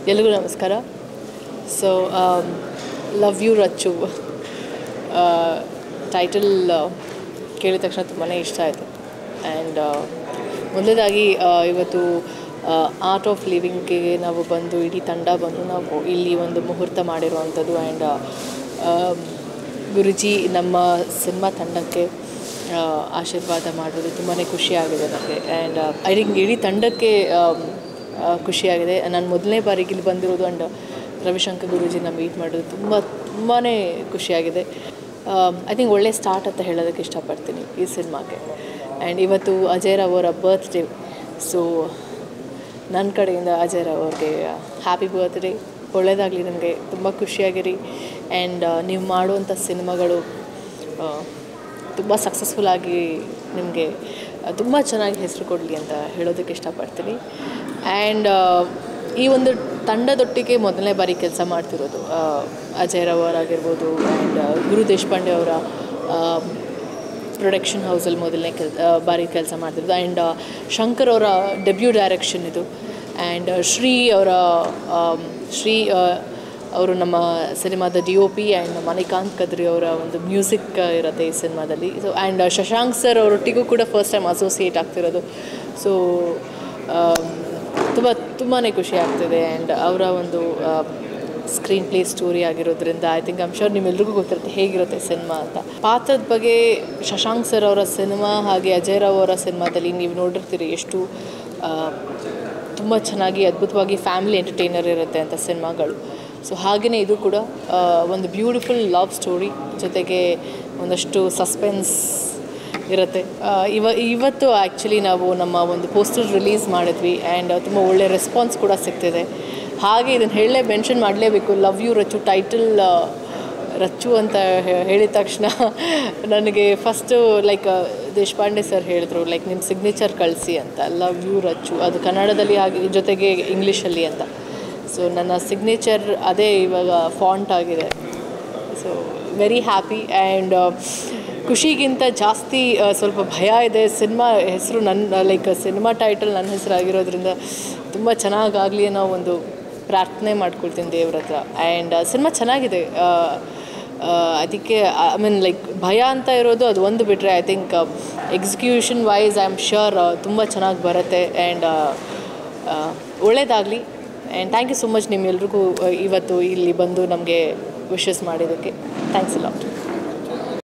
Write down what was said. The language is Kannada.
ಎಲ್ರಿಗೂ ನಮಸ್ಕಾರ so love you Racchu title ಕೇಳಿದ ತಕ್ಷಣ ತುಂಬಾ ಇಷ್ಟ ಆಯಿತು ಆ್ಯಂಡ್ ಮೊದಲನೇದಾಗಿ ಇವತ್ತು ಆರ್ಟ್ ಆಫ್ ಲಿವಿಂಗ್ಗೆ ನಾವು ಬಂದು ಇಡೀ ತಂಡ ಬಂದು ನಾವು ಇಲ್ಲಿ ಒಂದು ಮುಹೂರ್ತ ಮಾಡಿರುವಂಥದ್ದು ಆ್ಯಂಡ್ ಗುರುಜಿ ನಮ್ಮ ಸಿನಿಮಾ ತಂಡಕ್ಕೆ ಆ, ಆಶೀರ್ವಾದ ಮಾಡೋದು ತುಂಬಾ ಖುಷಿಯಾಗಿದೆ ನನಗೆ ಆ್ಯಂಡ್ ಐ ಥಿಂಕ್ ಇಡೀ ತಂಡಕ್ಕೆ ಆಮ್, ಆ, ಖುಷಿಯಾಗಿದೆ ನಾನು ಮೊದಲನೇ ಬಾರಿಗೆ ಇಲ್ಲಿ ಬಂದಿರೋದು ಆ್ಯಂಡ್ ರವಿಶಂಕರ್ ಗುರೂಜಿನ ಮೀಟ್ ಮಾಡೋದು ತುಂಬ ತುಂಬಾ ಖುಷಿಯಾಗಿದೆ ಐ ಥಿಂಕ್ ಒಳ್ಳೆ ಸ್ಟಾರ್ಟ್ ಅಂತ ಹೇಳೋದಕ್ಕೆ ಇಷ್ಟಪಡ್ತೀನಿ ಈ ಸಿನಿಮಾಗೆ ಆ್ಯಂಡ್ ಇವತ್ತು ಅಜಯ್ ರಾವ್ ಅವರ ಬರ್ತ್ಡೇ ಸೊ ನನ್ನ ಕಡೆಯಿಂದ ಅಜಯ್ ರಾವ್ ಅವ್ರಿಗೆ ಹ್ಯಾಪಿ ಬರ್ತ್ಡೇ ಒಳ್ಳೆಯದಾಗಲಿ ನನಗೆ ತುಂಬ ಖುಷಿಯಾಗಿರಿ ಆ್ಯಂಡ್ ನೀವು ಮಾಡುವಂಥ ಸಿನಿಮಾಗಳು ತುಂಬ ಸಕ್ಸಸ್ಫುಲ್ ಆಗಿ ನಿಮಗೆ ತುಂಬ ಚೆನ್ನಾಗಿ ಹೆಸರು ಕೊಡಲಿ ಅಂತ ಹೇಳೋದಕ್ಕೆ ಇಷ್ಟಪಡ್ತೀನಿ ಆ್ಯಂಡ್ ಈ ಒಂದು ತಂಡದೊಟ್ಟಿಗೆ ಮೊದಲನೇ ಬಾರಿ ಕೆಲಸ ಮಾಡ್ತಿರೋದು ಆ, ಅಜಯ್ ರಾವ್ ಅವರಾಗಿರ್ಬೋದು ಆ್ಯಂಡ್ ಗುರು ದೇಶಪಾಂಡೆ ಅವರ ಪ್ರೊಡಕ್ಷನ್ ಹೌಸಲ್ಲಿ ಮೊದಲನೇ ಕೆಲ್ ಆ, ಬಾರಿ ಕೆಲಸ ಮಾಡ್ತಿರೋದು ಆ್ಯಂಡ್ ಶಂಕರ್ ಅವರ ಡೆಬ್ಯೂ ಡೈರೆಕ್ಷನ್ ಇದು ಆ್ಯಂಡ್ ಶ್ರೀ ಅವರ ಆಮ್, ಶ್ರೀ ಆ, ಅವರು ನಮ್ಮ ಸಿನಿಮಾದ D O P and Manikanth Kadri ಅವರ ಒಂದು ಮ್ಯೂಸಿಕ್ ಇರುತ್ತೆ ಈ ಸಿನಿಮಾದಲ್ಲಿ ಸೊ ಆ್ಯಂಡ್ ಶಶಾಂಕ್ ಸರ್ ಅವರೊಟ್ಟಿಗೂ ಕೂಡ ಫಸ್ಟ್ ಟೈಮ್ ಅಸೋಸಿಯೇಟ್ ಆಗ್ತಿರೋದು ಸೊ ತುಂಬ ತುಂಬಾ ಖುಷಿ ಆಗ್ತಿದೆ ಆ್ಯಂಡ್ ಅವರ ಒಂದು ಸ್ಕ್ರೀನ್ ಪ್ಲೇ ಸ್ಟೋರಿ ಆಗಿರೋದ್ರಿಂದ ಐ ಥಿಂಕ್ ಐಮ್ ಶೋರ್ ನಿಮ್ಮೆಲ್ರಿಗೂ ಗೊತ್ತಿರುತ್ತೆ ಹೇಗಿರುತ್ತೆ ಸಿನಿಮಾ ಅಂತ ಪಾತ್ರದ ಬಗ್ಗೆ ಶಶಾಂಕ್ ಸರ್ ಅವರ ಸಿನಿಮಾ ಹಾಗೆ ಅಜಯ್ ರಾವ್ ಅವರ ಸಿನಿಮಾದಲ್ಲಿ ನೀವು ನೋಡಿರ್ತೀರಿ ಎಷ್ಟು ತುಂಬ ಚೆನ್ನಾಗಿ ಅದ್ಭುತವಾಗಿ ಫ್ಯಾಮಿಲಿ ಎಂಟರ್ಟೈನರ್ ಇರುತ್ತೆ ಅಂತ ಸಿನಿಮಾಗಳು ಸೊ ಹಾಗೆಯೇ ಇದು ಕೂಡ ಆ, ಒಂದು ಬ್ಯೂಟಿಫುಲ್ ಲವ್ ಸ್ಟೋರಿ ಜೊತೆಗೆ ಒಂದಷ್ಟು ಸಸ್ಪೆನ್ಸ್ ಇರುತ್ತೆ ಆ, ಇವ ಇವತ್ತು ಆ್ಯಕ್ಚುಲಿ ನಾವು ನಮ್ಮ ಒಂದು ಪೋಸ್ಟರ್ ರಿಲೀಸ್ ಮಾಡಿದ್ವಿ ಆ್ಯಂಡ್ ತುಂಬ ಒಳ್ಳೆ ರೆಸ್ಪಾನ್ಸ್ ಕೂಡ ಸಿಗ್ತಿದೆ ಹಾಗೆ ಇದನ್ನು ಹೇಳಲೇ ಮೆನ್ಷನ್ ಮಾಡಲೇಬೇಕು love you Racchu title Racchu ಅಂತ ಹೇ- ಹೇಳಿದ ತಕ್ಷಣ ನನಗೆ ಫಸ್ಟು ಲೈಕ್ ದೇಶಪಾಂಡೆ ಸರ್ ಹೇಳಿದ್ರು ಲೈಕ್ ನಿಮ್ಮ ಸಿಗ್ನೇಚರ್ ಕಳಿಸಿ ಅಂತ ಲವ್ ಯು ರಚ್ಚು ಅದು ಕನ್ನಡದಲ್ಲಿ ಹಾಗೆ ಜೊತೆಗೆ ಇಂಗ್ಲೀಷಲ್ಲಿ ಅಂತ ಸೊ ನನ್ನ ಸಿಗ್ನೇಚರ್ ಅದೇ ಇವಾಗ ಫಾಂಟ್ ಆಗಿದೆ ಸೊ ವೆರಿ ಹ್ಯಾಪಿ ಆ್ಯಂಡ್ ಖುಷಿಗಿಂತ ಜಾಸ್ತಿ ಆ, ಸ್ವಲ್ಪ ಭಯ ಇದೆ ಸಿನಿಮಾ ಹೆಸರು ನನ್ನ ಲೈಕ್ ಸಿನಿಮಾ ಟೈಟಲ್ ನನ್ನ ಹೆಸರಾಗಿರೋದ್ರಿಂದ ತುಂಬ ಚೆನ್ನಾಗಾಗಲಿ ಅನ್ನೋ ಒಂದು ಪ್ರಾರ್ಥನೆ ಮಾಡ್ಕೊಳ್ತೀನಿ ದೇವ್ರ ಹತ್ರ ಆ್ಯಂಡ್ ಸಿನಿಮಾ ಚೆನ್ನಾಗಿದೆ ಆ, ಆ, ಅದಕ್ಕೆ ಐ ಮೀನ್ ಲೈಕ್ ಭಯ ಅಂತ ಇರೋದು ಅದು ಒಂದು ಬಿಟ್ಟರೆ I think execution wise I am sure ತುಂಬ ಚೆನ್ನಾಗಿ ಬರುತ್ತೆ ಆ್ಯಂಡ್ ಒಳ್ಳೇದಾಗಲಿ and thank you so much ನಿಮ್ಮೆಲ್ರಿಗೂ ಇವತ್ತು ಇಲ್ಲಿ ಬಂದು ನಮಗೆ ವಿಶಸ್ ಮಾಡಿದ್ದಕ್ಕೆ ಥ್ಯಾಂಕ್ಸ್ ಅಲಾಟ್